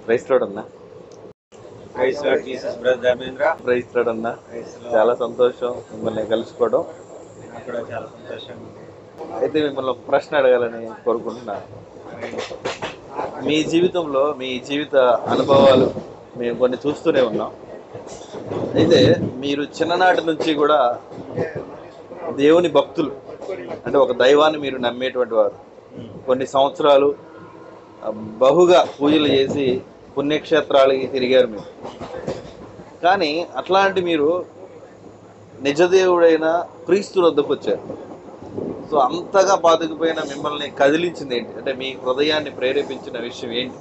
Price lord అన్నా praise lord Jesus brother Dharmendra praise lord అన్నా praise చాలా సంతోషం మిమ్మల్ని కలుసుకోవడం నాకు కూడా చాలా సంతోషంగా ఉంది అయితే మిమ్మల్ని ఒక ప్రశ్న అడగాలని కోరుకుంటున్నాను మీ జీవితంలో మీ జీవిత అనుభవాలు మేము కొన్ని చూస్తూనే ఉన్నాం అయితే మీరు చిన్ననాటి నుంచి కూడా దేవుని భక్తులు అంటే ఒక దైవాన్ని మీరు నమ్మేటువంటి వారు కొన్ని సంవత్సరాలు ఆ, బహుగా పూజలు చేసి పుణ్యక్షేత్రాలకి తిరిగారు మీరు కానీ అట్లాంటి మీరు నిజదేవుడైన క్రీస్తు వద్దకు వచ్చారు సో అంతగా బాధకపోయిన మిమ్మల్ని కదిలించింది ఏంటి అంటే మీ హృదయాన్ని ప్రేరేపించిన విషయం ఏంటి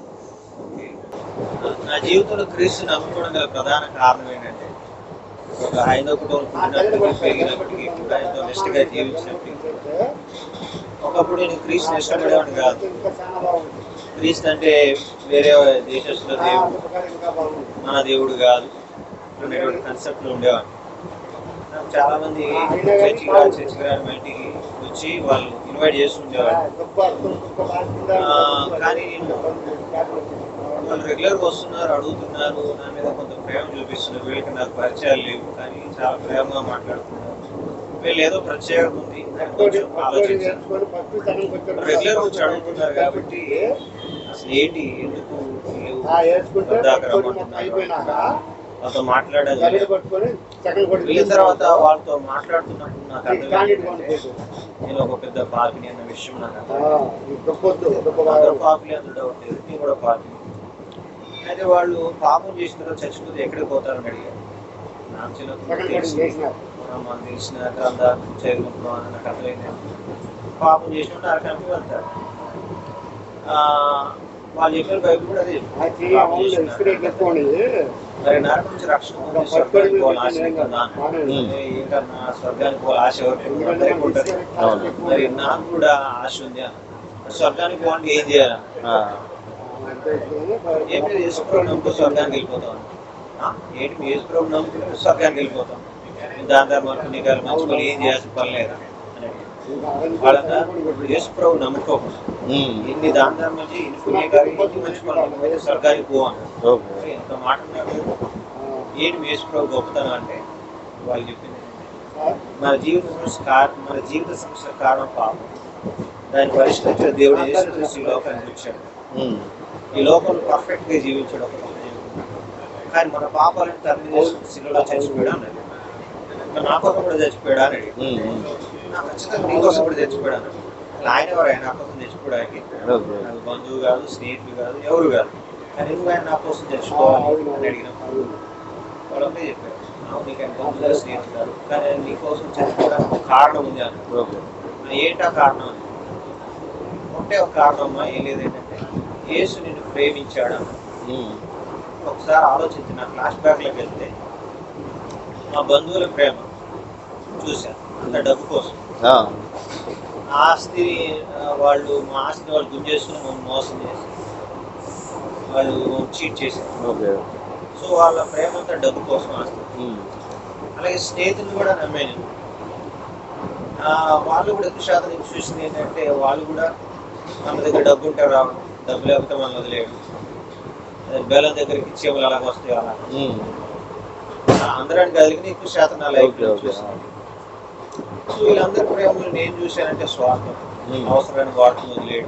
నా జీవితంలో క్రీస్తు నమ్ముకోవడం గల ప్రధాన కారణం ఏంటంటే ఒక హైందవ కుటుంబం పుట్టినప్పటికీ పెరిగినప్పటికీ కూడా ఎంతో నిష్టగా జీవించినప్పటికీ ఒకప్పుడు నేను క్రీస్తుని ఇష్టపడేవాడిని కాదు క్రీస్తు అంటే వేరే దేశస్తుల దేవుడు మన దేవుడు కాదు అనేటువంటి కాన్సెప్ట్లో ఉండేవాడిని నాకు చాలా మంది చర్చికి రా చర్చికి రా అని మా ఇంటికి వచ్చి వాళ్ళు ఇన్వైట్ చేసి ఉండేవాళ్ళు ఆ, కానీ నేను వాళ్ళు రెగ్యులర్గా వస్తున్నారు అడుగుతున్నారు నా మీద కొంత ప్రేమ చూపిస్తున్నారు వీళ్ళకి నాకు పరిచయాలు లేవు కానీ చాలా ప్రేమగా మాట్లాడుతున్నారు వీళ్ళు ఏదో ప్రత్యేకత ఉంది అని కొంచెం ఆలోచించాను రెగ్యులర్ వచ్చి అడుగుతున్నారు కాబట్టి అసలు ఏంటి ఎందుకు వీళ్ళు వద్దాక రమ్మంటున్నారు వాళ్ళతో మాట్లాడాలి వెళ్ళిన తర్వాత వాళ్ళతో మాట్లాడుతున్నప్పుడు నాకు అర్థమైంది నేను ఒక పెద్ద పాపిని అన్న విషయం నాకు అర్థమైంది అందరూ పాపులే అందులో డౌట్ లేదు నేను కూడా పాపిని అయితే వాళ్ళు పాపం చేసిన తర్వాత చచ్చిపోతే ఎక్కడికి పోతారని అడిగారు నాకు చిన్నప్పుడు తెలిసి మనం మనకు తెలిసిన గ్రంథాలు చదువుకుంటున్నాం అని నాకు అర్థమైంది పాపం చేసిన నరకానికి వెళ్తారు ఆ, వాళ్ళు చెప్పిన బైబిల్ కూడా అదే చెప్తుంది. పాపం చేసిన మరి నరకం నుంచి రక్షణ పొంది స్వర్గానికి పోవాలి ఆశ నీకుందా? ఏ, ఏంటన్నా స్వర్గానికి పోవాలి ఆశ ఎవరికి అందరికీ ఉంటుంది అవును. మరి నాకు కూడా ఆశ ఉంది స్వర్గానికి పోవాలంటే ఏం చేయాలి ఆ, ఏం లేదు యేసుప్రభు నమ్ముకో స్వర్గానికి వెళ్ళిపోతాం ఆ? ఏంటి మీ యేసుప్రభు నమ్ముకుంటే స్వర్గానికి వెళ్ళిపోతాం దాని తర్వాత నీకు మంచుకొని ఏం చేయాల్సిన పని లేదా వాళ్ళంతా యేసుప్రభు నమ్ముకోకుండా ఉమ్, ఎన్ని దాని ధర్మం చేయి ఎన్ని పుణ్యకార్యాలు ఎన్ని మంచి పనులు అయితే స్వర్గానికి పోవాలి ఓకే ఎంత మాట అన్నారు ఏంటి మీ యేసుప్రభు గొప్పతనం అంటే వాళ్ళు చెప్పింది మన జీవిత సమస్య కారణం మన జీవిత సమస్య కారణం పాపం దాన్ని పరిష్కరించిన దేవుడు యేసుక్రీస్తు ఈ లోకానికి వచ్చాడు ఉమ్, ఈ లోకంలో పర్ఫెక్ట్ గా జీవించాడు ఒక దేవుడు. కానీ మన పాపాలను తల్లి చేసుకుని శిలలో చచ్చిపోయాడు అన్నాడు మరి నా కోసం కూడా చచ్చిపోయాడు అని అడిగాడు. ఉమ్, ఉమ్, నా ఖచ్చితంగా నీ కోసం కూడా చచ్చిపోయాడు అన్నాడు అసలు ఆయన ఎవరు ఆయన నా కోసం చచ్చిపోవడానికి ఓకే నాకు బంధువు కాదు స్నేహితులు కాదు ఎవరు కాదు కానీ ఎందుకు ఆయన నా కోసం చచ్చిపోవాలి అని అడిగినప్పుడు వాళ్ళు ఒకటే చెప్పారు అవును నీకు ఆయన బంధువులు స్నేహితులు కాదు కానీ ఆయన నీ కోసం చచ్చిపోవడానికి ఒక కారణం ఉంది అన్నాడు ఓకే మరి ఏంటా కారణం అని ఒకటే ఒక కారణం అమ్మా ఏం లేదేంటంటే యేసు నిన్ను ప్రేమించాడు అన్నాడు. ఉమ్, ఒకసారి ఆలోచించి నా ఫ్లాష్ బ్యాక్లోకి వెళ్తే మా బంధువుల ప్రేమ చూశాను అంత డబ్బు కోసం ఆ, ఆ ఆస్తి ఆ, వాళ్ళు మా ఆస్తిని వాళ్ళు గుంజేసుకుని మమ్మల్ని మోసం చేసి వాళ్ళు చీట్ చేశారు ఓకే సో వాళ్ళ ప్రేమ అంతా డబ్బు కోసం ఆస్తి ఉమ్, అలాగే స్నేహితులు కూడా నమ్మాను ఆ, వాళ్ళు కూడా ఎక్కువ శాతం నేను చూసింది ఏంటంటే వాళ్ళు కూడా మన దగ్గర డబ్బు ఉంటే రావడం డబ్బు లేకపోతే మనం వదిలేయడం అదే బెల్లం దగ్గరికి చీమలు అలాగ వస్తాయి అలా ఉమ్, అందరానికి కలిగిన ఎక్కువ శాతం నా లైఫ్ ఓకే ఓకే చూసాను సో వీళ్ళందరి ప్రేమలు నేను చూశానంటే స్వార్థం Hmm. అవసరమైన వాటిని వదిలేయడం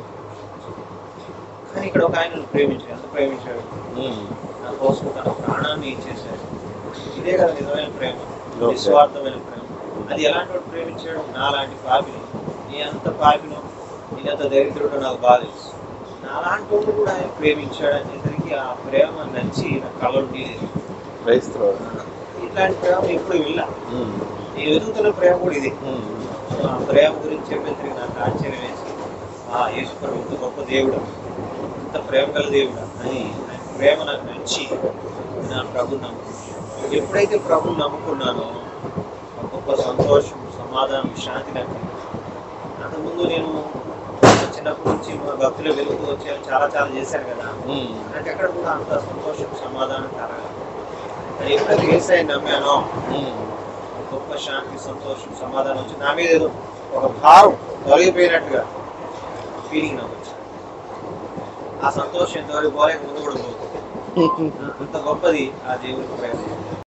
కానీ ఇక్కడ ఒక ఆయన ప్రేమించాడు ఎంత ప్రేమించాడు ఉమ్, నా కోసం తన ప్రాణాన్ని ఇచ్చేసాడు ఇదే కదా నిజమైన ప్రేమ Okay. నిస్వార్థమైన ప్రేమ అది ఎలాంటి వాడు ప్రేమించాడు నాలాంటి పాపిని నీ అంత పాపినో నేను అంత దరిద్రుడు నాకు బాధ తెలుసు నాలాంటి వాడు కూడా ఆయన ప్రేమించాడు అనేసరికి ఆ ప్రేమ నచ్చి నా కళ్ళు నీళ్ళు క్రైస్తవుడు ఇట్లాంటి ప్రేమ ఎప్పుడు విన్నా ఉమ్, నేను ఎదుగుతున్న ప్రేమ కూడా ఇది ఉమ్, సో ఆ ప్రేమ గురించి చెప్పేసరికి నాకు ఆశ్చర్యం వేసి ఆ యేసుప్రభు ఇంత గొప్ప దేవుడు ఇంత ప్రేమ గల దేవుడు అని ఆయన ప్రేమ నాకు నచ్చి నా ప్రభు నమ్ముకున్నాను ఎప్పుడైతే ప్రభుని నమ్ముకున్నానో ఒక గొప్ప సంతోషం సమాధానం శాంతి నాకు కలిగింది. అంతకుముందు నేను చిన్నప్పటి నుంచి మా భక్తులు వెలుగుతూ వచ్చే చాలా చాలా చేశాను కదా ఉమ్, నాకు ఎక్కడ కూడా అంత సంతోషం సమాధానం కలగదు కానీ ఎప్పుడైతే ఏసాయి నమ్మానో ఉమ్, గొప్ప శాంతి సంతోషం సమాధానం వచ్చి నా మీద ఏదో ఒక భారం తొలగిపోయినట్టుగా ఫీలింగ్ నాకు వచ్చింది ఆ సంతోషం ఎంతవరకు పోలేక ముందు కూడా పోతుంది అంత గొప్పది ఆ దేవుడి ప్రేమ